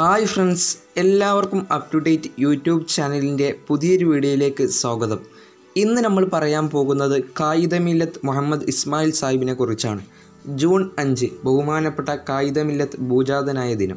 hi friends എല്ലാവർക്കും up to date YouTube ചാനലിൻ്റെ പുതിയൊരു വീഡിയോയിലേക്ക് സ്വാഗതം ഇന്ന് നമ്മൾ പറയാൻ പോകുന്നത് കായിദമില്ലത്ത് മുഹമ്മദ് ഇസ്മായിൽ സാഹിബിനെ കുറിച്ചാണ് ജൂൺ അഞ്ച് ബഹുമാനപ്പെട്ട കായിദമില്ലത്ത് ഭൂജാതനായ ദിനം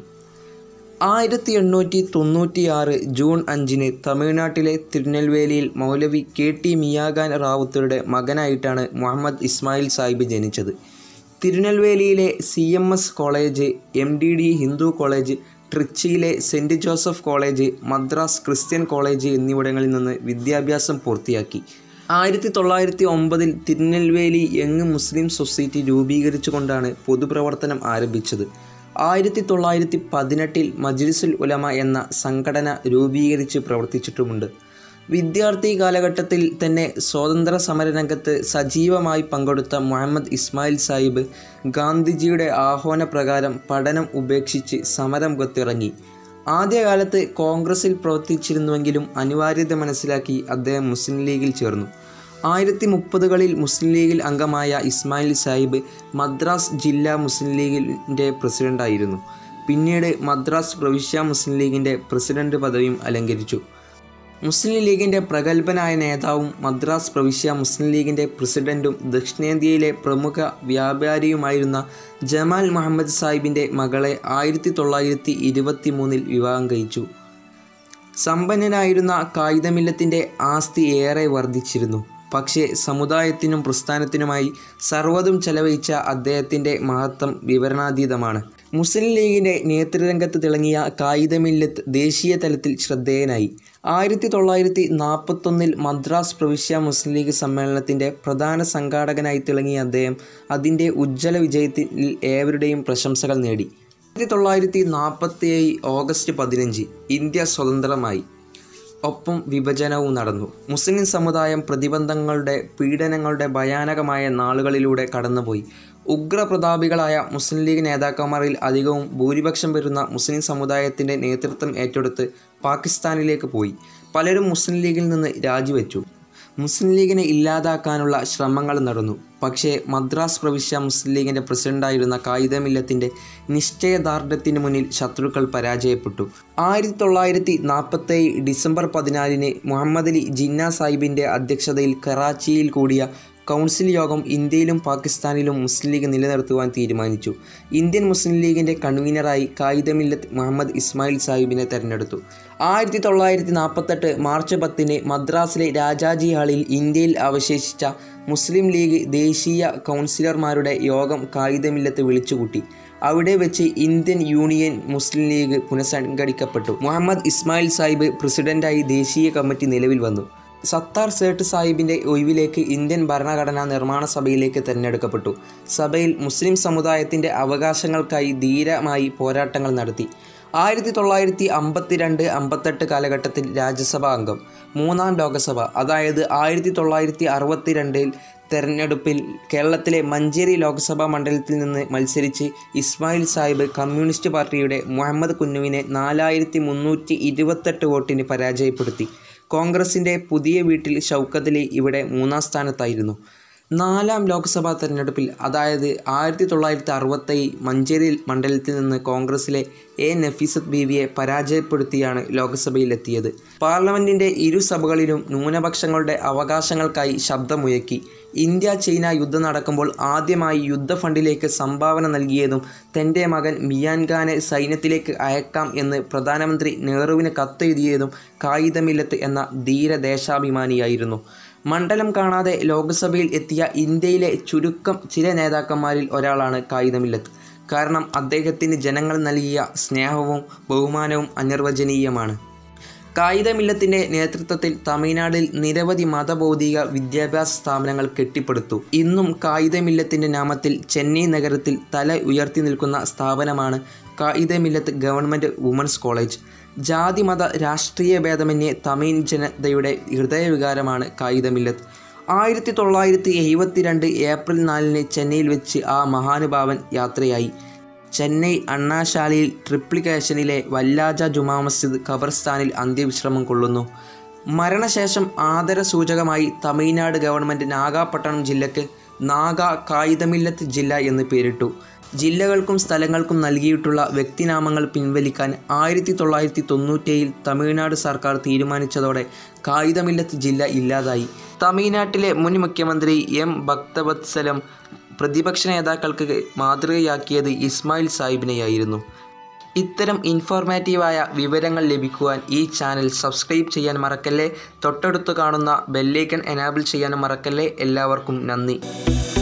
ആയിരത്തി എണ്ണൂറ്റി തൊണ്ണൂറ്റി ആറ് ജൂൺ അഞ്ചിന് തമിഴ്നാട്ടിലെ തിരുനെൽവേലിയിൽ മൗലവി കെ ടി മിയാഖാൻ റാവുത്തറുടെ മകനായിട്ടാണ് മുഹമ്മദ് ഇസ്മായിൽ സാഹിബ് ജനിച്ചത് തിരുനെൽവേലിയിലെ C M S College M D D Hindu College ട്രിച്ചിയിലെ Saint Joseph College Madras Christian College എന്നിവിടങ്ങളിൽ നിന്ന് വിദ്യാഭ്യാസം പൂർത്തിയാക്കി ആയിരത്തി തൊള്ളായിരത്തി ഒമ്പതിൽ തിരുനെൽവേലി യങ് മുസ്ലിം സൊസൈറ്റി രൂപീകരിച്ചുകൊണ്ടാണ് പൊതുപ്രവർത്തനം ആരംഭിച്ചത് ആയിരത്തി തൊള്ളായിരത്തി പതിനെട്ടിൽ മജ്ലിസുൽ ഉലമ എന്ന സംഘടന രൂപീകരിച്ച് പ്രവർത്തിച്ചിട്ടുമുണ്ട് വിദ്യാർത്ഥി കാലഘട്ടത്തിൽ തന്നെ സ്വാതന്ത്ര്യ സമരരംഗത്ത് സജീവമായി പങ്കെടുത്ത മുഹമ്മദ് ഇസ്മായിൽ സാഹിബ് ഗാന്ധിജിയുടെ ആഹ്വാനപ്രകാരം പഠനം ഉപേക്ഷിച്ച് സമരമുഖത്തിറങ്ങി ആദ്യകാലത്ത് കോൺഗ്രസിൽ പ്രവർത്തിച്ചിരുന്നുവെങ്കിലും അനിവാര്യത മനസ്സിലാക്കി അദ്ദേഹം മുസ്ലിം ലീഗിൽ ചേർന്നു ആയിരത്തി മുപ്പതുകളിൽ മുസ്ലിം ലീഗിൽ അംഗമായ ഇസ്മായിൽ സാഹിബ് മദ്രാസ് ജില്ലാ മുസ്ലിം ലീഗിൻ്റെ പ്രസിഡൻ്റായിരുന്നു പിന്നീട് മദ്രാസ് പ്രവിശ്യ മുസ്ലിം ലീഗിൻ്റെ പ്രസിഡന്റ് പദവിയും അലങ്കരിച്ചു മുസ്ലിം ലീഗിൻ്റെ പ്രഗത്ഭനായ നേതാവും മദ്രാസ് പ്രവിശ്യ മുസ്ലിം ലീഗിൻ്റെ പ്രസിഡൻറ്റും ദക്ഷിണേന്ത്യയിലെ പ്രമുഖ വ്യാപാരിയുമായിരുന്ന ജമാൽ മുഹമ്മദ് സാഹിബിൻ്റെ മകളെ ആയിരത്തി തൊള്ളായിരത്തി ഇരുപത്തി മൂന്നിൽ വിവാഹം കഴിച്ചു സമ്പന്നനായിരുന്ന കായികമില്ലത്തിൻ്റെ ആസ്തി ഏറെ വർദ്ധിച്ചിരുന്നു പക്ഷേ സമുദായത്തിനും പ്രസ്ഥാനത്തിനുമായി സർവ്വതും ചെലവഴിച്ച അദ്ദേഹത്തിൻ്റെ മഹത്വം വിവരണാതീതമാണ് മുസ്ലിം ലീഗിൻ്റെ നേതൃരംഗത്ത് തിളങ്ങിയ കായികമില്ലത്ത് ദേശീയ തലത്തിൽ ശ്രദ്ധേയനായി ആയിരത്തി തൊള്ളായിരത്തി നാൽപ്പത്തൊന്നിൽ മദ്രാസ് പ്രവിശ്യ മുസ്ലിം ലീഗ് സമ്മേളനത്തിൻ്റെ പ്രധാന സംഘാടകനായി തിളങ്ങിയ അദ്ദേഹം അതിൻ്റെ ഉജ്ജ്വല വിജയത്തിൽ ഏവരുടെയും പ്രശംസകൾ നേടി ആയിരത്തി തൊള്ളായിരത്തി നാൽപ്പത്തി ഏഴ് ഓഗസ്റ്റ് പതിനഞ്ച് ഇന്ത്യ സ്വതന്ത്രമായി ഒപ്പം വിഭജനവും നടന്നു മുസ്ലിം സമുദായം പ്രതിബന്ധങ്ങളുടെ പീഡനങ്ങളുടെ ഭയാനകമായ നാളുകളിലൂടെ കടന്നുപോയി ഉഗ്രപ്രതാപികളായ മുസ്ലിം ലീഗ് നേതാക്കന്മാരിൽ അധികവും ഭൂരിപക്ഷം വരുന്ന മുസ്ലിം സമുദായത്തിൻ്റെ നേതൃത്വം ഏറ്റെടുത്ത് പാകിസ്ഥാനിലേക്ക് പോയി പലരും മുസ്ലിം ലീഗിൽ നിന്ന് രാജിവെച്ചു മുസ്ലിം ലീഗിനെ ഇല്ലാതാക്കാനുള്ള ശ്രമങ്ങൾ നടന്നു പക്ഷേ മദ്രാസ് പ്രവിശ്യ മുസ്ലിം ലീഗിൻ്റെ പ്രസിഡന്റായിരുന്ന കായികമില്ലത്തിൻ്റെ നിശ്ചയദാർഢ്യത്തിന് മുന്നിൽ ശത്രുക്കൾ പരാജയപ്പെട്ടു ആയിരത്തി തൊള്ളായിരത്തി നാൽപ്പത്തേഴ് ഡിസംബർ പതിനാലിന് മുഹമ്മദ് അലി ജിന്ന സാഹിബിൻ്റെ അധ്യക്ഷതയിൽ കറാച്ചിയിൽ കൂടിയ കൗൺസിൽ യോഗം ഇന്ത്യയിലും പാകിസ്ഥാനിലും മുസ്ലിം ലീഗ് നിലനിർത്തുവാൻ തീരുമാനിച്ചു ഇന്ത്യൻ മുസ്ലിം ലീഗിൻ്റെ കൺവീനറായി കായിദമില്ലത്ത് മുഹമ്മദ് ഇസ്മായിൽ സാഹിബിനെ തെരഞ്ഞെടുത്തു ആയിരത്തി തൊള്ളായിരത്തി നാൽപ്പത്തെട്ട് മാർച്ച് പത്തിന് മദ്രാസിലെ രാജാജി ഹാളിൽ ഇന്ത്യയിൽ അവശേഷിച്ച മുസ്ലിം ലീഗ് ദേശീയ കൗൺസിലർമാരുടെ യോഗം കായിദമില്ലത്ത് വിളിച്ചുകൂട്ടി അവിടെ വെച്ച് ഇന്ത്യൻ യൂണിയൻ മുസ്ലിം ലീഗ് പുനഃസംഘടിക്കപ്പെട്ടു മുഹമ്മദ് ഇസ്മായിൽ സാഹിബ് പ്രസിഡന്റായി ദേശീയ കമ്മിറ്റി നിലവിൽ വന്നു സത്താർ സേട്ട് സാഹിബിൻ്റെ ഒഴിവിലേക്ക് ഇന്ത്യൻ ഭരണഘടനാ നിർമ്മാണ സഭയിലേക്ക് തിരഞ്ഞെടുക്കപ്പെട്ടു സഭയിൽ മുസ്ലിം സമുദായത്തിൻ്റെ അവകാശങ്ങൾക്കായി ധീരമായി പോരാട്ടങ്ങൾ നടത്തി ആയിരത്തി തൊള്ളായിരത്തി അമ്പത്തിരണ്ട് അമ്പത്തെട്ട് കാലഘട്ടത്തിൽ രാജ്യസഭാ അംഗം മൂന്നാം ലോകസഭ അതായത് ആയിരത്തി തൊള്ളായിരത്തി അറുപത്തിരണ്ടിൽ തെരഞ്ഞെടുപ്പിൽ കേരളത്തിലെ മഞ്ചേരി ലോക്സഭാ മണ്ഡലത്തിൽ നിന്ന് മത്സരിച്ച് ഇസ്മായിൽ സാഹിബ് കമ്മ്യൂണിസ്റ്റ് പാർട്ടിയുടെ മുഹമ്മദ് കുന്നുവിനെ നാലായിരത്തി മുന്നൂറ്റി ഇരുപത്തെട്ട് വോട്ടിന് പരാജയപ്പെടുത്തി കോൺഗ്രസിൻ്റെ പുതിയ വീട്ടിൽ ഷൗക്കത്ത് അലി ഇവിടെ മൂന്നാം സ്ഥാനത്തായിരുന്നു നാലാം ലോക്സഭാ തെരഞ്ഞെടുപ്പിൽ അതായത് ആയിരത്തി തൊള്ളായിരത്തി അറുപത്തേഴ് മഞ്ചേരി മണ്ഡലത്തിൽ നിന്ന് കോൺഗ്രസിലെ എ നഫീസത്ത് ബീവിയെ പരാജയപ്പെടുത്തിയാണ് ലോക്സഭയിലെത്തിയത് പാർലമെൻറ്റിൻ്റെ ഇരു സഭകളിലും ന്യൂനപക്ഷങ്ങളുടെ അവകാശങ്ങൾക്കായി ശബ്ദമുയക്കി ഇന്ത്യ ചൈന യുദ്ധം നടക്കുമ്പോൾ ആദ്യമായി യുദ്ധ ഫണ്ടിലേക്ക് സംഭാവന നൽകിയതും തൻ്റെ മകൻ മിയാൻ ഖാനെ സൈന്യത്തിലേക്ക് അയക്കാം എന്ന് പ്രധാനമന്ത്രി നെഹ്റുവിന് കത്തെഴുതിയതും കായികമില്ലത്ത് എന്ന ധീരദേശാഭിമാനിയായിരുന്നു മണ്ഡലം കാണാതെ ലോക്സഭയിൽ എത്തിയ ഇന്ത്യയിലെ ചുരുക്കം ചില നേതാക്കന്മാരിൽ ഒരാളാണ് കായികമില്ലത്ത് കാരണം അദ്ദേഹത്തിന് ജനങ്ങൾ നൽകിയ സ്നേഹവും ബഹുമാനവും അനിർവചനീയമാണ് കായികമില്ലത്തിൻ്റെ നേതൃത്വത്തിൽ തമിഴ്നാട്ടിൽ നിരവധി മതബൗദ്ധിക വിദ്യാഭ്യാസ സ്ഥാപനങ്ങൾ കെട്ടിപ്പടുത്തു ഇന്നും കായികമില്ലത്തിൻ്റെ നാമത്തിൽ ചെന്നൈ നഗരത്തിൽ തല ഉയർത്തി നിൽക്കുന്ന സ്ഥാപനമാണ് കായികമില്ലത്ത് ഗവൺമെൻറ് വുമൻസ് കോളേജ് ജാതി മത രാഷ്ട്രീയ ഭേദമന്യേ തമിഴ് ജനതയുടെ ഹൃദയവികാരമാണ് കായികമില്ലത്ത് ആയിരത്തി തൊള്ളായിരത്തി എഴുപത്തിരണ്ട് ഏപ്രിൽ നാലിന് ചെന്നൈയിൽ വെച്ച് ആ മഹാനുഭാവൻ യാത്രയായി ചെന്നൈ അണ്ണാശാലയിൽ ട്രിപ്ലിക്കേഷനിലെ വല്ലാജ ജുമാ മസ്ജിദ് ഖബർസ്ഥാനിൽ അന്ത്യവിശ്രമം കൊള്ളുന്നു മരണശേഷം ആദരസൂചകമായി തമിഴ്നാട് ഗവൺമെൻറ് നാഗാപട്ടണം ജില്ലയ്ക്ക് നാഗ കായികമില്ലത്ത് ജില്ല എന്ന് പേരിട്ടു ജില്ലകൾക്കും സ്ഥലങ്ങൾക്കും നൽകിയിട്ടുള്ള വ്യക്തിനാമങ്ങൾ പിൻവലിക്കാൻ ആയിരത്തി തൊള്ളായിരത്തി തൊണ്ണൂറ്റേഴിൽ തമിഴ്നാട് സർക്കാർ തീരുമാനിച്ചതോടെ കായികമില്ലത്ത് ജില്ല ഇല്ലാതായി തമിഴ്നാട്ടിലെ മുൻ മുഖ്യമന്ത്രി എം ഭക്തവത്സലം പ്രതിപക്ഷ നേതാക്കൾക്ക് മാതൃകയാക്കിയത് ഇസ്മായിൽ സാഹിബിനെയായിരുന്നു ഇത്തരം ഇൻഫോർമാറ്റീവായ വിവരങ്ങൾ ലഭിക്കുവാൻ ഈ ചാനൽ സബ്സ്ക്രൈബ് ചെയ്യാൻ മറക്കല്ലേ തൊട്ടടുത്ത് കാണുന്ന ബെല്ലൈക്കൺ എനാബിൾ ചെയ്യാനും മറക്കല്ലേ എല്ലാവർക്കും നന്ദി